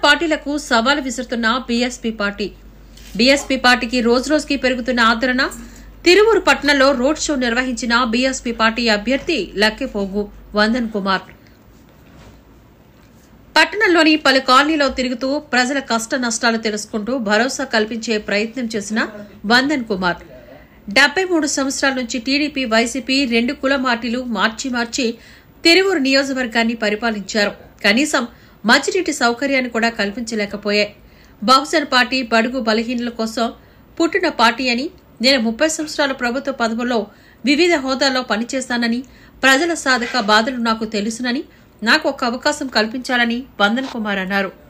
పార్టీలకు సవాల్ విసురుతున్న BSP party BSP పార్టీకి రోజురోజుకి పెరుగుతున్న ఆదరణ తిరువురు పట్టణంలో రోడ్ షో నిర్వహించిన బీఎస్పీ పార్టీ అభ్యర్థి లక్కెపోగు వందన్ కుమార్ పట్టణంలోని పలు కాలనీలో తిరుగుతూ ప్రజల కష్ట నష్టాలు తెలుసుకుంటూ భరోసా కల్పించే ప్రయత్నం చేసిన వందన్ కుమార్ డెబ్బై మూడు సంవత్సరాల నుంచి టీడీపీ వైసీపీ రెండు కుల పార్టీలు మార్చి మార్చి తిరువురు నియోజకవర్గాన్ని పరిపాలించారు కనీసం మంచినీటి సౌకర్యాన్ని కూడా కల్పించలేకపోయాయి బహుజన్ పార్టీ బడుగు బలహీనుల కోసం పుట్టిన పార్టీ అని నేను ముప్పై సంవత్సరాల ప్రభుత్వ పదవుల్లో వివిధ హోదాల్లో పనిచేస్తానని ప్రజల సాధక బాధలు నాకు తెలుసునని నాకు ఒక అవకాశం కల్పించాలని వందన్ కుమార్ అన్నారు